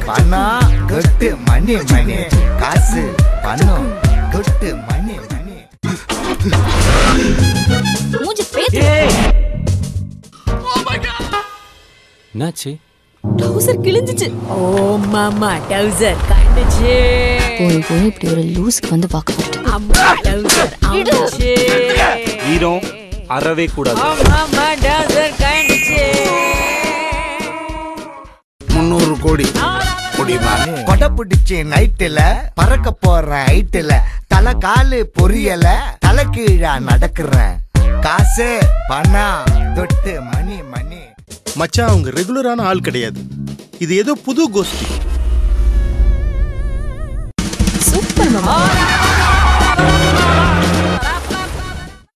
பணம் கொட்டு மணி மணி காசு பணம் கொட்டு மணி மணி மூஞ்சி பேத்து என்னாச்சு ட்ரவுசர் கிழிஞ்சிச்சு ஓ மாமா டவுசர் கண்டுச்சு போய் போய் இப்படி ஒரு லூஸ்க்கு வந்து பார்க்க போட்டு அம்மா டவுசர் அம்மாச்சு ஈரம் அறவே கூடாது மாமா டவுசர் கண்டுச்சு முந்நூறு கோடி முடியுமா கொடை பிடிச்சி நைட்டுல பறக்க போற ஹைட்டுல தலை காலு பொரியல தலை கீழா நடக்கிறேன் காசு பணம் தொட்டு மணி மணி மச்சான் அவங்க ரெகுலரான ஆள் கிடையாது இது ஏதோ புது கோஷ்டி சூப்பர் மாமா